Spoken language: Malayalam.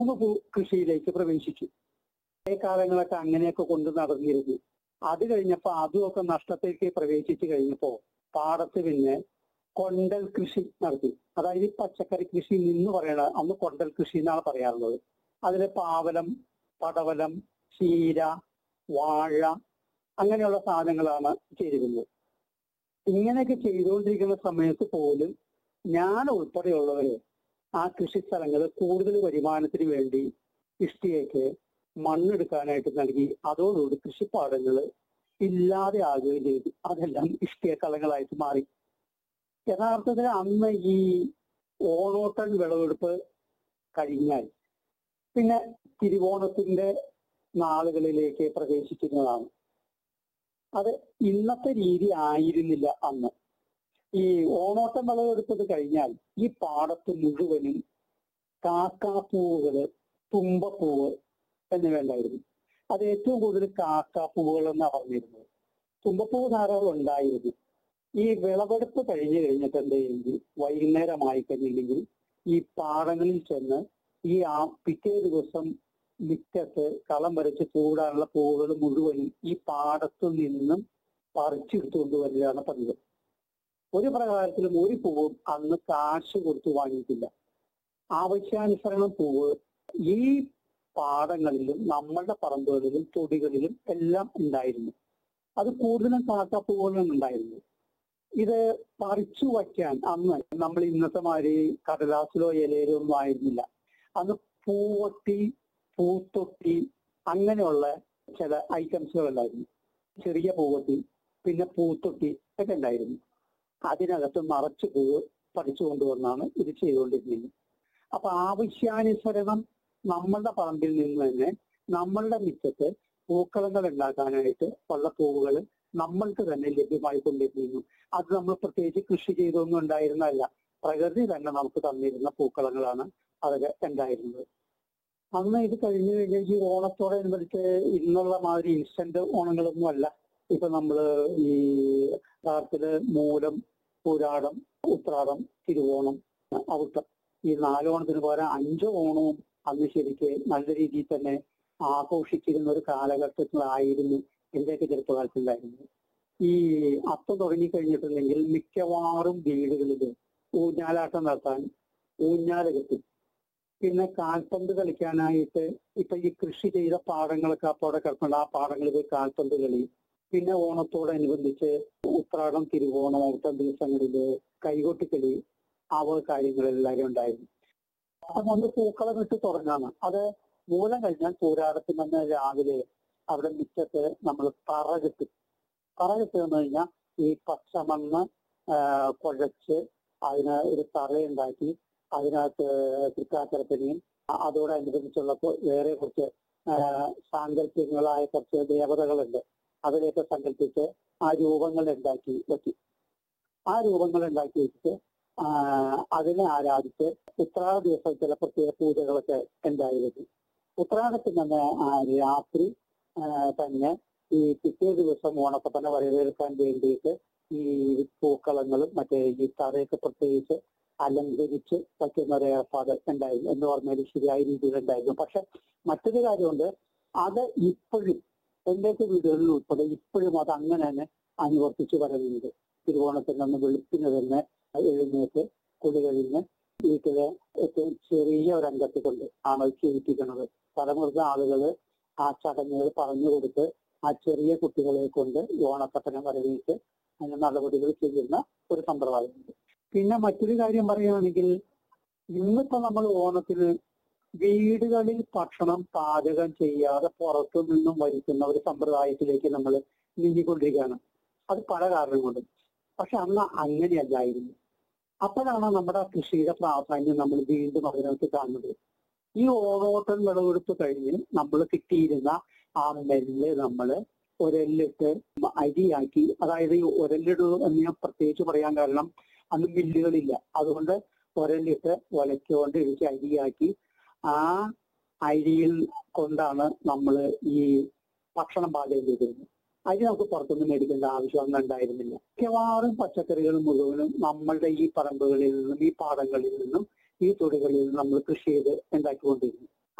കുങ്കുമപ്പൂ കൃഷിയിലേക്ക് പ്രവേശിച്ചു കുറേ കാലങ്ങളൊക്കെ അങ്ങനെയൊക്കെ കൊണ്ട് നടന്നിരുന്നു അത് കഴിഞ്ഞപ്പോ അതുമൊക്കെ നഷ്ടത്തേക്ക് പ്രവേശിച്ചു കഴിഞ്ഞപ്പോ പാടത്ത് പിന്നെ കൊണ്ടൽ കൃഷി നടത്തി അതായത് ഈ പച്ചക്കറി കൃഷി നിന്ന് പറയണ അന്ന് കൊണ്ടൽ കൃഷി എന്നാണ് പറയാറുള്ളത് അതിലെ പാവലം പടവലം ചീര വാഴ അങ്ങനെയുള്ള സാധനങ്ങളാണ് ചെയ്തിരുന്നത് ഇങ്ങനെയൊക്കെ ചെയ്തുകൊണ്ടിരിക്കുന്ന സമയത്ത് പോലും ഞാൻ ഉൾപ്പെടെയുള്ളവര് ആ കൃഷി സ്ഥലങ്ങൾ കൂടുതൽ വരുമാനത്തിന് വേണ്ടി ഇഷ്ടികയ്ക്ക് മണ്ണെടുക്കാനായിട്ട് നൽകി അതോടുകൂടി കൃഷിപ്പാടങ്ങൾ ഇല്ലാതെ ആകുകയും ചെയ്തു അതെല്ലാം ഇഷ്ടിക കളങ്ങളായിട്ട് മാറി യഥാർത്ഥത്തിൽ അന്ന് ഈ ഓണോട്ടൻ വിളവെടുപ്പ് കഴിഞ്ഞാൽ പിന്നെ തിരുവോണത്തിന്റെ നാളുകളിലേക്ക് പ്രവേശിക്കുന്നതാണ് അത് ഇന്നത്തെ രീതി ആയിരുന്നില്ല അന്ന് ഈ ഓണോട്ടം വിളവെടുത്തത് കഴിഞ്ഞാൽ ഈ പാടത്ത് മുഴുവനും കാക്കാപ്പൂവുകള് തുമ്പപ്പൂവ് എന്നിവ ഉണ്ടായിരുന്നു അത് ഏറ്റവും കൂടുതൽ കാക്കാപ്പൂവുകൾ എന്നാണ് പറഞ്ഞിരുന്നത് തുമ്പപ്പൂവ് ധാരാളം ഉണ്ടായിരുന്നു ഈ വിളവെടുപ്പ് കഴിഞ്ഞു കഴിഞ്ഞിട്ട് എന്തെങ്കിൽ വൈകുന്നേരമായി കഴിഞ്ഞില്ലെങ്കിൽ ഈ പാടങ്ങളിൽ ചെന്ന് ഈ ആ പിറ്റേ ദിവസം മുറ്റത്ത് കളം വരച്ച് പൂടാനുള്ള പൂവുകൾ മുഴുവനും ഈ പാടത്തു നിന്നും പറിച്ചെടുത്തുകൊണ്ട് വരികയാണ് പതിവ് ഒരു പ്രകാരത്തിലും ഒരു പൂവും അന്ന് കാശ് കൊടുത്തു വാങ്ങിയിട്ടില്ല ആവശ്യാനുസരണം പൂവ് ഈ പാടങ്ങളിലും നമ്മളുടെ പറമ്പുകളിലും തൊടികളിലും എല്ലാം ഉണ്ടായിരുന്നു അത് കൂടുതലും കാക്കാപ്പൂവുകളും ഉണ്ടായിരുന്നു ഇത് പറിച്ചു വയ്ക്കാൻ അന്ന് നമ്മൾ ഇന്നത്തെ മാതിരി കടലാസിലോ ഇലയിലോ ഒന്നും ആയിരുന്നില്ല അന്ന് പൂവട്ടി പൂത്തൊട്ടി അങ്ങനെയുള്ള ചില ഐറ്റംസുകൾ ഉണ്ടായിരുന്നു ചെറിയ പൂവട്ടി പിന്നെ പൂത്തൊട്ടി ഒക്കെ ഉണ്ടായിരുന്നു അതിനകത്ത് നിറച്ച് പൂവ് പറിച്ചു കൊണ്ടുവന്നാണ് ഇത് ചെയ്തുകൊണ്ടിരുന്നത് അപ്പൊ ആവശ്യാനുസരണം നമ്മളുടെ പറമ്പിൽ നിന്ന് തന്നെ നമ്മളുടെ മിറ്റത്ത് പൂക്കളങ്ങൾ ഉണ്ടാക്കാനായിട്ട് ഉള്ള പൂവുകൾ നമ്മൾക്ക് തന്നെ ലഭ്യമായി കൊണ്ടിരുന്നു അത് നമ്മൾ പ്രത്യേകിച്ച് കൃഷി ചെയ്തൊന്നും ഉണ്ടായിരുന്നതല്ല പ്രകൃതി തന്നെ നമുക്ക് തന്നിരുന്ന പൂക്കളങ്ങളാണ് അതൊക്കെ ഉണ്ടായിരുന്നത് അന്ന് ഇത് കഴിഞ്ഞു കഴിഞ്ഞാൽ ഈ ഓണത്തോടനുബന്ധിച്ച് ഇന്നുള്ള മാതിരി ഇൻസ്റ്റന്റ് ഓണങ്ങളൊന്നും അല്ല ഇപ്പൊ നമ്മള് ഈ യഥാർത്ഥത്തില് മൂലം പുരാടം ഉത്രാടം തിരുവോണം ഔട്ടം ഈ നാലോണത്തിന് പകരം അഞ്ച് ഓണവും അന്ന് ശരിക്ക് നല്ല രീതിയിൽ തന്നെ ആഘോഷിച്ചിരുന്ന ഒരു കാലഘട്ടത്തിലായിരുന്നു എന്റെയൊക്കെ ചെറുപ്പകാലത്തുണ്ടായിരുന്നത് ഈ അത്തം തുടങ്ങിക്കഴിഞ്ഞിട്ടുണ്ടെങ്കിൽ മിക്കവാറും വീടുകളിൽ ഊഞ്ഞാലാട്ടം നടത്താൻ ഊഞ്ഞാല കിട്ടും പിന്നെ കാൽപന്ത് കളിക്കാനായിട്ട് ഇപ്പൊ ഈ കൃഷി ചെയ്ത പാടങ്ങളൊക്കെ അപ്പോടെ കിടപ്പുണ്ട് ആ പാടങ്ങളിൽ പോയി കാൽപന്ത് കളി പിന്നെ ഓണത്തോടനുബന്ധിച്ച് ഉത്രാടം തിരുവോണം ഔട്ടം ദിവസങ്ങളില് കൈകൊട്ടിക്കളി ആ വക കാര്യങ്ങളെല്ലാവരും ഉണ്ടായിരുന്നു അപ്പൊ നമ്മൾ പൂക്കളം ഇട്ട് തുടങ്ങാണ് അത് മൂലം കഴിഞ്ഞാൽ പൂരാടത്തിന് അന്ന് രാവിലെ അവിടെ മുറ്റത്ത് നമ്മൾ തറ കെട്ടി തറ കെട്ടുകയെന്ന് കഴിഞ്ഞാൽ ഈ പച്ചമണ്ണ് ആ, കുഴച്ച് അതിന് ഒരു തറയുണ്ടാക്കി അതിനകത്ത് തൃക്കാക്കരപ്പനെയും അതോടനുബന്ധിച്ചുള്ള കൊ- വേറെ കുറച്ച് ആ, സാങ്കല്പികങ്ങളായ കുറച്ച് ദേവതകളുണ്ട് അവരെയൊക്കെ സങ്കല്പിച്ച് ആ രൂപങ്ങൾ ഉണ്ടാക്കി വെക്കും ആ രൂപങ്ങൾ ഉണ്ടാക്കി വെച്ചിട്ട് ആ, അതിനെ ആരാധിച്ച് ഉത്രാട ദിവസം ചില പ്രത്യേക പൂജകളൊക്കെ ഉണ്ടായിരുന്നു ഉത്രാടത്തിന് അന്ന് ആ രാത്രി ആ, തന്നെ ഈ പിറ്റേ ദിവസം ഓണത്തപ്പനെ വരവേൽക്കാൻ വേണ്ടിയിട്ട് ഈ പൂക്കളങ്ങളും മറ്റേ ഈ തറയൊക്കെ പ്രത്യേകിച്ച് അലങ്കരിച്ച് വയ്ക്കുന്ന ഒരു ഏർപ്പാട് ഉണ്ടായിരുന്നു എന്ന് പറഞ്ഞാൽ ശരിയായ രീതിയിൽ ഉണ്ടായിരുന്നു പക്ഷെ മറ്റൊരു കാര്യമുണ്ട് അത് ഇപ്പോഴും എന്റെയൊക്കെ വീടുകളിൽ ഉൾപ്പെടെ ഇപ്പോഴും അത് അങ്ങനെ തന്നെ അനുവർത്തിച്ച് വരുന്നുണ്ട് തിരുവോണത്തിന് അന്ന് വെളുപ്പിന് തന്നെ എഴുന്നേറ്റ് കുളി കഴിഞ്ഞ് വീട്ടിലെ ഏറ്റവും ചെറിയ ഒരു അംഗത്തെ കൊണ്ട് ആണ് അത് ചെയ്യിപ്പിക്കുന്നത് തലമുതിർന്ന ആളുകൾ ആ ചടങ്ങുകൾ പറഞ്ഞു കൊടുത്ത് ആ ചെറിയ കുട്ടികളെ കൊണ്ട് ഈ ഓണത്തപ്പനെ വരവേറ്റ് അതിന് നടപടികൾ ചെയ്യുന്ന ഒരു സമ്പ്രദായമുണ്ട് പിന്നെ മറ്റൊരു കാര്യം പറയുകയാണെങ്കിൽ ഇന്നിപ്പോ നമ്മൾ ഓണത്തിന് വീടുകളിൽ ഭക്ഷണം പാചകം ചെയ്യാതെ പുറത്തു നിന്നും വരുത്തുന്ന ഒരു സമ്പ്രദായത്തിലേക്ക് നമ്മൾ നീങ്ങിക്കൊണ്ടിരിക്കുകയാണ് അത് പല കാരണം കൊണ്ടും പക്ഷെ അന്ന് അങ്ങനെയല്ലായിരുന്നു അപ്പോഴാണ് നമ്മുടെ കൃഷിയുടെ പ്രാധാന്യം നമ്മൾ വീണ്ടും അതിനകത്ത് കാണുന്നത് ഈ ഓണോട്ടൻ വിളവെടുപ്പ് കഴിഞ്ഞ് നമ്മൾ കിട്ടിയിരുന്ന ആ നെല്ല് നമ്മൾ ഒരെല്ലിട്ട് അരിയാക്കി അതായത് ഈ ഒരെല്ലിട് എന്ന് ഞാൻ പ്രത്യേകിച്ച് പറയാൻ കാരണം അന്ന് മില്ലുകളില്ല അതുകൊണ്ട് ഒരെല്ലിട്ട് ഒലച്ചുകൊണ്ട് ഇടിച്ച് അരിയാക്കി ആ അരിയിൽ കൊണ്ടാണ് നമ്മൾ ഈ ഭക്ഷണം പാചകം ചെയ്തിരുന്നത് അരി നമുക്ക് പുറത്തുനിന്ന് മേടിക്കേണ്ട ആവശ്യം അന്ന് ഉണ്ടായിരുന്നില്ല മിക്കവാറും പച്ചക്കറികൾ മുഴുവനും നമ്മളുടെ ഈ പറമ്പുകളിൽ നിന്നും ഈ പാടങ്ങളിൽ നിന്നും ഈ തൊടികളിൽ നിന്നും നമ്മൾ കൃഷി ചെയ്ത് ഉണ്ടാക്കിക്കൊണ്ടിരുന്നു